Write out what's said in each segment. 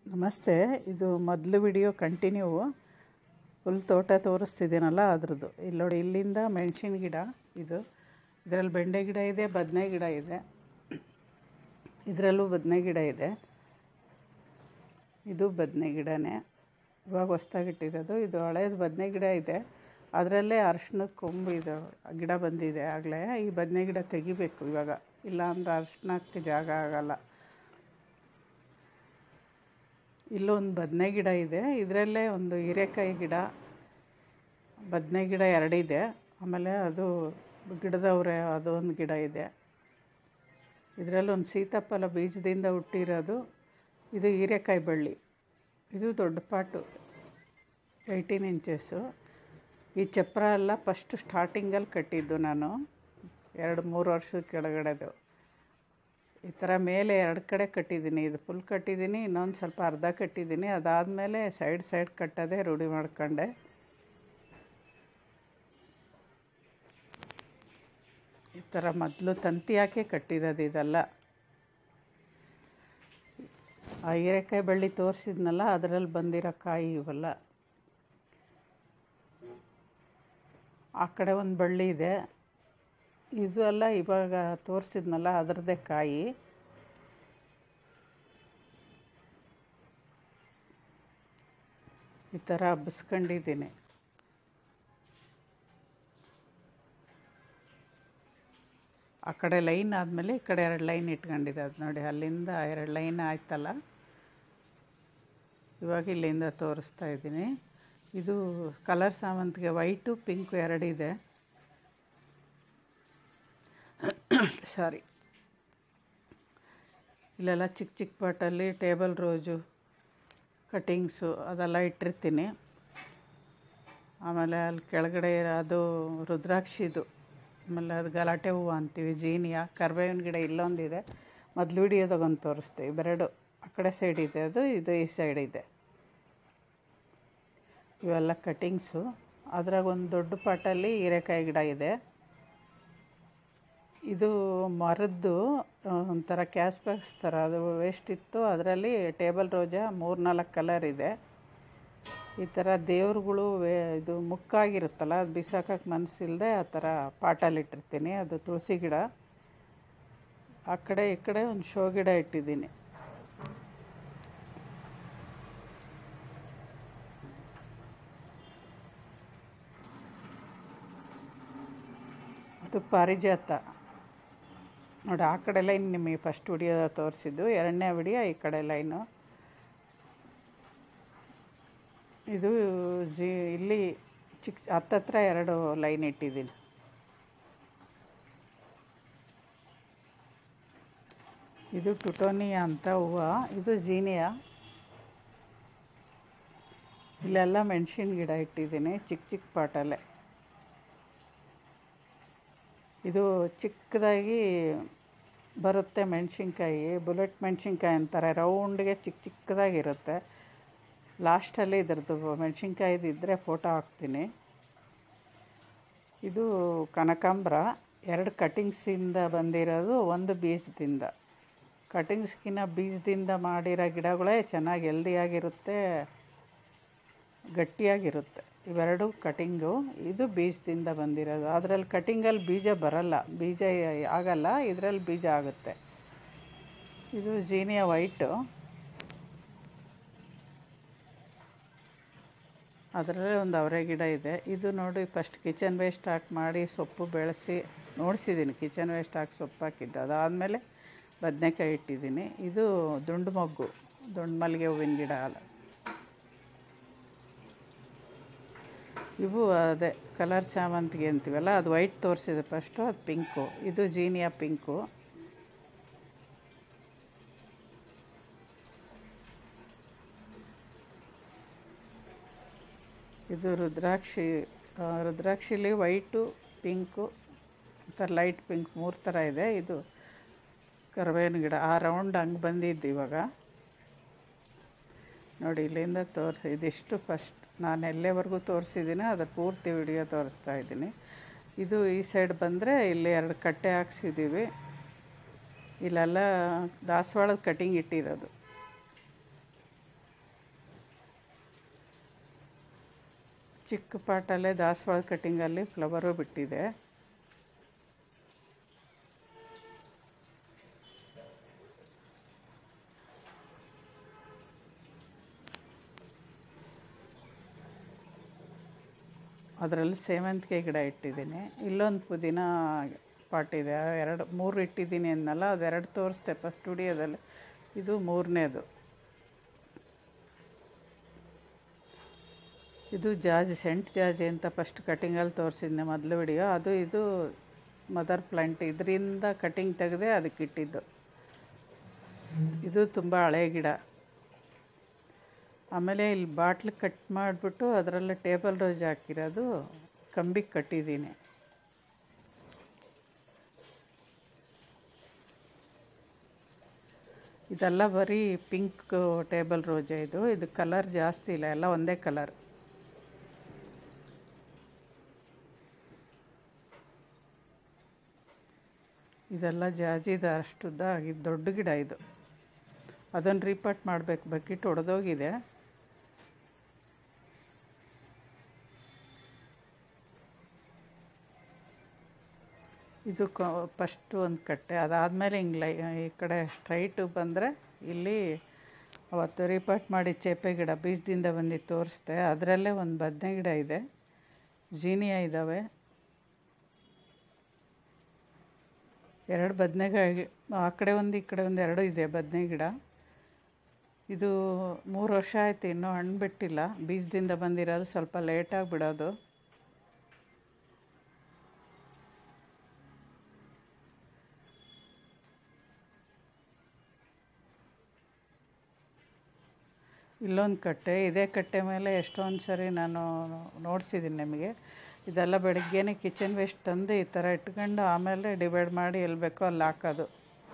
ನಮಸ್ತೆ ಇದು ಮೊದಲು ವಿಡಿಯೋ ಕಂಟಿನ್ಯೂ ಫುಲ್ ತೋಟ ತೋರಿಸ್ತಿದ್ದೀನಲ್ಲ ಅದ್ರದ್ದು ಇಲ್ಲಿ ನೋಡಿ ಇಲ್ಲಿಂದ ಮೆಣಸಿನ ಗಿಡ ಇದು ಇದರಲ್ಲಿ ಬೆಂಡೆ ಗಿಡ ಇದೆ ಬದನೆ ಗಿಡ ಇದೆ ಇದರಲ್ಲೂ ಬದನೆ ಗಿಡ ಇದೆ ಇದು ಬದನೆ ಗಿಡನೇ ಇವಾಗ ಹೊಸ್ದಾಗಿಟ್ಟಿರೋದು ಇದು ಹಳೇದು ಬದನೆ ಗಿಡ ಇದೆ ಅದರಲ್ಲೇ ಅರ್ಶಿಣದ ಕೊಂಬು ಇದು ಗಿಡ ಬಂದಿದೆ ಆಗಲೇ ಈ ಬದನೆ ಗಿಡ ತೆಗಿಬೇಕು ಇವಾಗ ಇಲ್ಲ ಅಂದ್ರೆ ಅರ್ಶಿಣಕ್ಕೆ ಜಾಗ ಆಗಲ್ಲ ಇಲ್ಲೊಂದು ಬದನೆ ಗಿಡ ಇದೆ ಇದರಲ್ಲೇ ಒಂದು ಹೀರೆಕಾಯಿ ಗಿಡ ಬದನೆ ಗಿಡ ಎರಡಿದೆ ಆಮೇಲೆ ಅದು ಗಿಡದವ್ರೆ ಅದು ಒಂದು ಗಿಡ ಇದೆ ಇದರಲ್ಲಿ ಒಂದು ಸೀತಾಫಲ ಬೀಜದಿಂದ ಹುಟ್ಟಿರೋದು ಇದು ಹೀರೆಕಾಯಿ ಬಳ್ಳಿ ಇದು ದೊಡ್ಡ ಪಾಟು ಏಯ್ಟೀನ್ ಇಂಚಸ್ಸು ಈ ಚಪ್ರ ಎಲ್ಲ ಫಸ್ಟು ಸ್ಟಾರ್ಟಿಂಗಲ್ಲಿ ಕಟ್ಟಿದ್ದು ನಾನು ಎರಡು ಮೂರು ವರ್ಷದ ಕೆಳಗಡೆದು ಈ ಥರ ಮೇಲೆ ಎರಡು ಕಡೆ ಕಟ್ಟಿದ್ದೀನಿ ಇದು ಫುಲ್ ಕಟ್ಟಿದ್ದೀನಿ ಇನ್ನೊಂದು ಸ್ವಲ್ಪ ಅರ್ಧ ಕಟ್ಟಿದ್ದೀನಿ ಅದಾದಮೇಲೆ ಸೈಡ್ ಸೈಡ್ ಕಟ್ಟೋದೇ ರೂಢಿ ಮಾಡ್ಕೊಂಡೆ ಈ ಥರ ಮೊದಲು ತಂತಿ ಹಾಕಿ ಕಟ್ಟಿರೋದು ಇದೆಲ್ಲ ಆ ಹೀರೆಕಾಯಿ ಬಳ್ಳಿ ತೋರಿಸಿದ್ನಲ್ಲ ಅದರಲ್ಲಿ ಬಂದಿರೋ ಕಾಯಿ ಇವೆಲ್ಲ ಆ ಕಡೆ ಒಂದು ಬಳ್ಳಿ ಇದೆ ಇದು ಎಲ್ಲ ಇವಾಗ ತೋರಿಸಿದ್ನಲ್ಲ ಅದರದ್ದೇ ಕಾಯಿ ಈ ಥರ ಹಬ್ಬಿಸ್ಕೊಂಡಿದ್ದೀನಿ ಆ ಕಡೆ ಲೈನ್ ಆದಮೇಲೆ ಈ ಕಡೆ ಎರಡು ಲೈನ್ ಇಟ್ಕೊಂಡಿರೋದು ನೋಡಿ ಅಲ್ಲಿಂದ ಎರಡು ಲೈನ್ ಆಯ್ತಲ್ಲ ಇವಾಗ ಇಲ್ಲಿಂದ ತೋರಿಸ್ತಾ ಇದ್ದೀನಿ ಇದು ಕಲರ್ ಸಾವಂತಿಗೆ ವೈಟು ಪಿಂಕು ಎರಡಿದೆ ಸಾರಿ ಇಲ್ಲೆಲ್ಲ ಚಿಕ್ಕ ಚಿಕ್ಕ ಪಾಟಲ್ಲಿ ಟೇಬಲ್ ರೋಜು ಕಟ್ಟಿಂಗ್ಸು ಅದೆಲ್ಲ ಇಟ್ಟಿರ್ತೀನಿ ಆಮೇಲೆ ಅಲ್ಲಿ ಕೆಳಗಡೆ ಅದು ರುದ್ರಾಕ್ಷಿದು ಆಮೇಲೆ ಅದು ಗಲಾಟೆ ಹೂವು ಅಂತೀವಿ ಜೀನಿಯಾ ಕರ್ಬೇವಿನ ಗಿಡ ಇಲ್ಲೊಂದಿದೆ ಮೊದಲು ವಿಡಿಯೋದಾಗ ಒಂದು ತೋರಿಸ್ತೀವಿ ಇವೆರಡು ಆ ಕಡೆ ಸೈಡ್ ಇದೆ ಅದು ಇದು ಈ ಸೈಡ್ ಇದೆ ಇವೆಲ್ಲ ಕಟ್ಟಿಂಗ್ಸು ಅದ್ರಾಗ ಒಂದು ದೊಡ್ಡ ಪಾಟಲ್ಲಿ ಹೀರೆಕಾಯಿ ಗಿಡ ಇದೆ ಇದು ಮರದ್ದು ಒಂಥರ ಕ್ಯಾಶ್ ಬಾಕ್ಸ್ ಥರ ಅದು ವೇಸ್ಟ್ ಇತ್ತು ಅದರಲ್ಲಿ ಟೇಬಲ್ ರೋಜಾ ಮೂರು ನಾಲ್ಕು ಕಲರ್ ಇದೆ ಈ ಥರ ದೇವ್ರುಗಳು ವೇ ಇದು ಮುಕ್ಕಾಗಿರುತ್ತಲ್ಲ ಅದು ಬಿಸಾಕಕ್ಕೆ ಮನಸ್ಸಿಲ್ಲದೆ ಆ ಥರ ಪಾಟಲ್ಲಿ ಇಟ್ಟಿರ್ತೀನಿ ಅದು ತುಳಸಿ ಗಿಡ ಆ ಕಡೆ ಈ ಕಡೆ ಒಂದು ಶೋ ಗಿಡ ಇಟ್ಟಿದ್ದೀನಿ ಅದು ಪಾರಿಜಾತ ನೋಡಿ ಆ ಕಡೆ ಲೈನ್ ನಿಮಗೆ ಫಸ್ಟ್ ವಿಡಿಯೋ ತೋರಿಸಿದ್ದು ಎರಡನೇ ವಿಡಿಯೋ ಈ ಕಡೆ ಲೈನು ಇದು ಜಿ ಇಲ್ಲಿ ಚಿಕ್ಕ ಹತ್ತತ್ರ ಎರಡು ಲೈನ್ ಇಟ್ಟಿದ್ದೀನಿ ಇದು ಟುಟೋನಿಯಾ ಅಂತ ಹೂವು ಇದು ಜೀನಿಯಾ ಇಲ್ಲೆಲ್ಲ ಮೆಣಸಿನ ಗಿಡ ಇಟ್ಟಿದ್ದೀನಿ ಚಿಕ್ಕ ಚಿಕ್ಕ ಪಾಟಲ್ಲೇ ಇದು ಚಿಕ್ಕದಾಗಿ ಬರುತ್ತೆ ಮೆಣಸಿನ್ಕಾಯಿ ಬುಲೆಟ್ ಮೆಣಸಿನ್ಕಾಯಿ ಅಂತಾರೆ ರೌಂಡ್ಗೆ ಚಿಕ್ಕ ಚಿಕ್ಕದಾಗಿರುತ್ತೆ ಲಾಸ್ಟಲ್ಲಿ ಇದ್ರದ್ದು ಮೆಣಸಿನ್ಕಾಯಿದು ಇದ್ದರೆ ಫೋಟೋ ಹಾಕ್ತೀನಿ ಇದು ಕನಕಾಂಬ್ರ ಎರಡು ಕಟಿಂಗ್ಸಿಂದ ಬಂದಿರೋದು ಒಂದು ಬೀಜದಿಂದ ಕಟಿಂಗ್ಸ್ಕಿನ್ನ ಬೀಜದಿಂದ ಮಾಡಿರೋ ಗಿಡಗಳೇ ಚೆನ್ನಾಗಿ ಹೆಲ್ದಿಯಾಗಿರುತ್ತೆ ಗಟ್ಟಿಯಾಗಿರುತ್ತೆ ಇವೆರಡು ಕಟಿಂಗು ಇದು ಬೀಜದಿಂದ ಬಂದಿರೋದು ಅದರಲ್ಲಿ ಕಟಿಂಗಲ್ಲಿ ಬೀಜ ಬರಲ್ಲ ಬೀಜ ಆಗಲ್ಲ ಇದರಲ್ಲಿ ಬೀಜ ಆಗುತ್ತೆ ಇದು ಜೀನಿಯಾ ವೈಟು ಅದರಲ್ಲೇ ಒಂದು ಅವರೆ ಗಿಡ ಇದೆ ಇದು ನೋಡಿ ಫಸ್ಟ್ ಕಿಚನ್ ವೇಸ್ಟ್ ಹಾಕಿ ಮಾಡಿ ಸೊಪ್ಪು ಬೆಳೆಸಿ ನೋಡಿಸಿದ್ದೀನಿ ಕಿಚನ್ ವೇಸ್ಟ್ ಹಾಕಿ ಸೊಪ್ಪು ಹಾಕಿದ್ದು ಅದಾದಮೇಲೆ ಬದನೆಕಾಯಿ ಇಟ್ಟಿದ್ದೀನಿ ಇದು ದುಂಡು ಮೊಗ್ಗು ದುಂಡು ಮಲ್ಲಿಗೆ ಹೂವಿನ ಗಿಡ ಅಲ್ಲ ಇವು ಅದೇ ಕಲರ್ ಸಾವಂತಿಗೆ ಅಂತೀವಲ್ಲ ಅದು ವೈಟ್ ತೋರಿಸಿದೆ ಫಸ್ಟು ಅದು ಪಿಂಕು ಇದು ಜೀನಿಯಾ ಪಿಂಕು ಇದು ರುದ್ರಾಕ್ಷಿ ರುದ್ರಾಕ್ಷಿಲಿ ವೈಟು ಪಿಂಕು ಥರ ಲೈಟ್ ಪಿಂಕ್ ಮೂರು ಥರ ಇದೆ ಇದು ಕರಿಬೇವಿನ ಗಿಡ ಆ ರೌಂಡ್ ಹಂಗೆ ಬಂದಿದ್ದು ಇವಾಗ ನೋಡಿ ಇಲ್ಲಿಂದ ತೋರಿಸಿ ಇದಿಷ್ಟು ಫಸ್ಟ್ ನಾನು ಎಲ್ಲಿವರೆಗೂ ತೋರಿಸಿದ್ದೀನಿ ಅದ್ರ ಪೂರ್ತಿ ವಿಡಿಯೋ ತೋರಿಸ್ತಾ ಇದ್ದೀನಿ ಇದು ಈ ಸೈಡ್ ಬಂದರೆ ಇಲ್ಲಿ ಎರಡು ಕಟ್ಟೆ ಹಾಕ್ಸಿದ್ದೀವಿ ಇಲ್ಲೆಲ್ಲ ದಾಸವಾಳದ ಕಟಿಂಗ್ ಇಟ್ಟಿರೋದು ಚಿಕ್ಕ ಪಾಟಲ್ಲೇ ದಾಸವಾಳ ಕಟ್ಟಿಂಗಲ್ಲಿ ಫ್ಲವರು ಬಿಟ್ಟಿದೆ ಅದರಲ್ಲಿ ಸೇವಂತಿಗೆ ಗಿಡ ಇಟ್ಟಿದ್ದೀನಿ ಇಲ್ಲೊಂದು ಪುದೀನ ಪಾಟ್ ಇದೆ ಎರಡು ಮೂರು ಇಟ್ಟಿದ್ದೀನಿ ಅನ್ನಲ್ಲ ಅದೆರಡು ತೋರಿಸ್ದೆ ಫಸ್ಟ್ ವಿಡಿಯೋದಲ್ಲಿ ಇದು ಮೂರನೇದು ಇದು ಜಾಜಿ ಸೆಂಟ್ ಜಾಜಿ ಅಂತ ಫಸ್ಟ್ ಕಟಿಂಗಲ್ಲಿ ತೋರಿಸಿದ್ದೆ ಮೊದಲು ವಿಡಿಯೋ ಅದು ಇದು ಮದರ್ ಪ್ಲಾಂಟ್ ಇದರಿಂದ ಕಟಿಂಗ್ ತೆಗೆದೇ ಅದಕ್ಕೆ ಇಟ್ಟಿದ್ದು ಇದು ತುಂಬ ಹಳೆ ಗಿಡ ಆಮೇಲೆ ಇಲ್ಲಿ ಬಾಟ್ಲ್ ಕಟ್ ಮಾಡಿಬಿಟ್ಟು ಅದರಲ್ಲಿ ಟೇಬಲ್ ರೋಸ್ ಹಾಕಿರೋದು ಕಂಬಿಗೆ ಕಟ್ಟಿದ್ದೀನಿ ಇದೆಲ್ಲ ಬರೀ ಪಿಂಕ್ ಟೇಬಲ್ ರೋಜೆ ಇದು ಇದು ಕಲರ್ ಜಾಸ್ತಿ ಇಲ್ಲ ಎಲ್ಲ ಒಂದೇ ಕಲರ್ ಇದೆಲ್ಲ ಜಾಜಿದ ಅಷ್ಟುದ್ದ ಇದು ದೊಡ್ಡ ಗಿಡ ಇದು ಅದನ್ನು ರೀಪಾಟ್ ಮಾಡಬೇಕು ಬಕೆಟ್ ಒಡೆದೋಗಿದೆ ಇದು ಕ ಫಸ್ಟು ಒಂದು ಕಟ್ಟೆ ಅದಾದಮೇಲೆ ಹಿಂಗೆ ಲೈ ಈ ಕಡೆ ಸ್ಟ್ರೈಟು ಬಂದರೆ ಇಲ್ಲಿ ಅವತ್ತು ರೀಪಾಟ್ ಮಾಡಿ ಚೇಪೆ ಗಿಡ ಬೀಜದಿಂದ ಬಂದು ತೋರಿಸ್ದೆ ಅದರಲ್ಲೇ ಒಂದು ಬದನೆ ಗಿಡ ಇದೆ ಜೀನಿಯಾ ಇದ್ದಾವೆ ಎರಡು ಬದನೆಕಾಯಿ ಆ ಕಡೆ ಒಂದು ಈ ಕಡೆ ಒಂದು ಎರಡು ಇದೆ ಬದನೆ ಗಿಡ ಇದು ಮೂರು ವರ್ಷ ಆಯ್ತು ಇನ್ನೂ ಹಣ್ಣು ಬಿಟ್ಟಿಲ್ಲ ಬೀಜದಿಂದ ಬಂದಿರೋದು ಸ್ವಲ್ಪ ಲೇಟಾಗಿ ಬಿಡೋದು ಇಲ್ಲೊಂದು ಕಟ್ಟೆ ಇದೇ ಕಟ್ಟೆ ಮೇಲೆ ಎಷ್ಟೊಂದು ಸರಿ ನಾನು ನೋಡಿಸಿದ್ದೀನಿ ನಿಮಗೆ ಇದೆಲ್ಲ ಬೆಳಗ್ಗೆನೇ ಕಿಚನ್ ವೇಸ್ಟ್ ತಂದು ಈ ಥರ ಇಟ್ಕೊಂಡು ಆಮೇಲೆ ಡಿವೈಡ್ ಮಾಡಿ ಎಲ್ಲಿ ಬೇಕೋ ಅಲ್ಲಿ ಹಾಕೋದು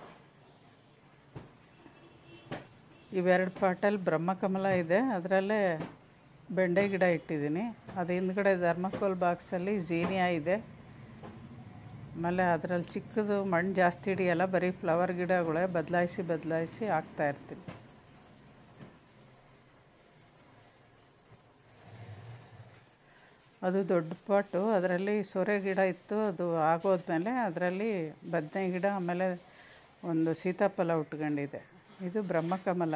ಇವೆರಡು ಪಾಟಲ್ಲಿ ಬ್ರಹ್ಮಕಮಲ ಇದೆ ಅದರಲ್ಲೇ ಬೆಂಡೆ ಗಿಡ ಇಟ್ಟಿದ್ದೀನಿ ಅದು ಹಿಂದ್ಗಡೆ ಧರ್ಮಕೋಲ್ ಬಾಕ್ಸಲ್ಲಿ ಝೀನಿಯಾ ಇದೆ ಆಮೇಲೆ ಅದರಲ್ಲಿ ಚಿಕ್ಕದು ಮಣ್ಣು ಜಾಸ್ತಿ ಹಿಡಿಯಲ್ಲ ಬರೀ ಫ್ಲವರ್ ಗಿಡಗಳೇ ಬದಲಾಯಿಸಿ ಬದಲಾಯಿಸಿ ಹಾಕ್ತಾ ಇರ್ತೀನಿ ಅದು ದೊಡ್ಡ ಪಾಟು ಅದರಲ್ಲಿ ಸೊರೆ ಗಿಡ ಇತ್ತು ಅದು ಆಗೋದ್ಮೇಲೆ ಅದರಲ್ಲಿ ಬದನೆ ಗಿಡ ಆಮೇಲೆ ಒಂದು ಸೀತಾಫಲ ಉಟ್ಕೊಂಡಿದೆ ಇದು ಬ್ರಹ್ಮಕಮಲ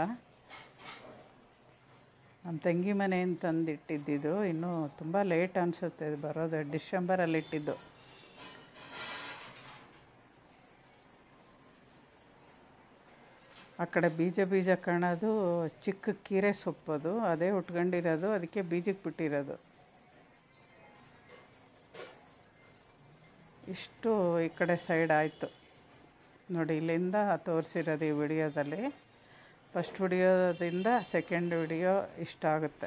ನಮ್ಮ ತಂಗಿ ಮನೆಯಿಂದ ತಂದು ಇಟ್ಟಿದ್ದಿದ್ದು ಇನ್ನೂ ತುಂಬ ಲೇಟ್ ಅನಿಸುತ್ತೆ ಇದು ಬರೋದು ಡಿಸೆಂಬರಲ್ಲಿ ಇಟ್ಟಿದ್ದು ಆ ಕಡೆ ಬೀಜ ಬೀಜ ಕಾಣೋದು ಚಿಕ್ಕ ಕೀರೆ ಸೊಪ್ಪದು ಅದೇ ಉಟ್ಕೊಂಡಿರೋದು ಅದಕ್ಕೆ ಬೀಜಕ್ಕೆ ಬಿಟ್ಟಿರೋದು ಇಷ್ಟು ಈ ಕಡೆ ಸೈಡ್ ಆಯಿತು ನೋಡಿ ಇಲ್ಲಿಂದ ತೋರಿಸಿರೋದು ಈ ವಿಡಿಯೋದಲ್ಲಿ ಫಸ್ಟ್ ವಿಡಿಯೋದಿಂದ ಸೆಕೆಂಡ್ ವಿಡಿಯೋ ಇಷ್ಟ ಆಗುತ್ತೆ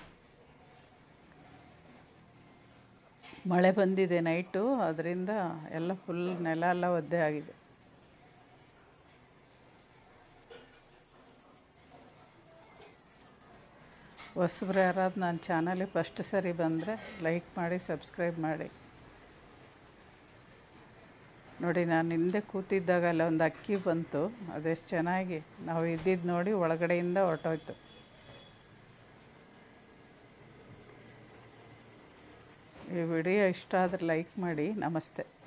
ಮಳೆ ಬಂದಿದೆ ನೈಟು ಅದರಿಂದ ಎಲ್ಲ ಫುಲ್ ನೆಲ ಎಲ್ಲ ಒದ್ದೆ ಆಗಿದೆ ಹೊಸಬ್ರು ಯಾರಾದ್ರು ನನ್ನ ಚಾನಲಿಗೆ ಫಸ್ಟ್ ಸರಿ ಬಂದರೆ ಲೈಕ್ ಮಾಡಿ ಸಬ್ಸ್ಕ್ರೈಬ್ ಮಾಡಿ ನೋಡಿ ನಾನು ಹಿಂದೆ ಕೂತಿದ್ದಾಗ ಅಲ್ಲ ಒಂದು ಅಕ್ಕಿ ಬಂತು ಅದೆಷ್ಟು ಚೆನ್ನಾಗಿ ನಾವು ಇದ್ದಿದ್ದು ನೋಡಿ ಒಳಗಡೆಯಿಂದ ಹೊರಟೋಯ್ತು ಈ ವಿಡಿಯೋ ಇಷ್ಟ ಆದರೆ ಲೈಕ್ ಮಾಡಿ ನಮಸ್ತೆ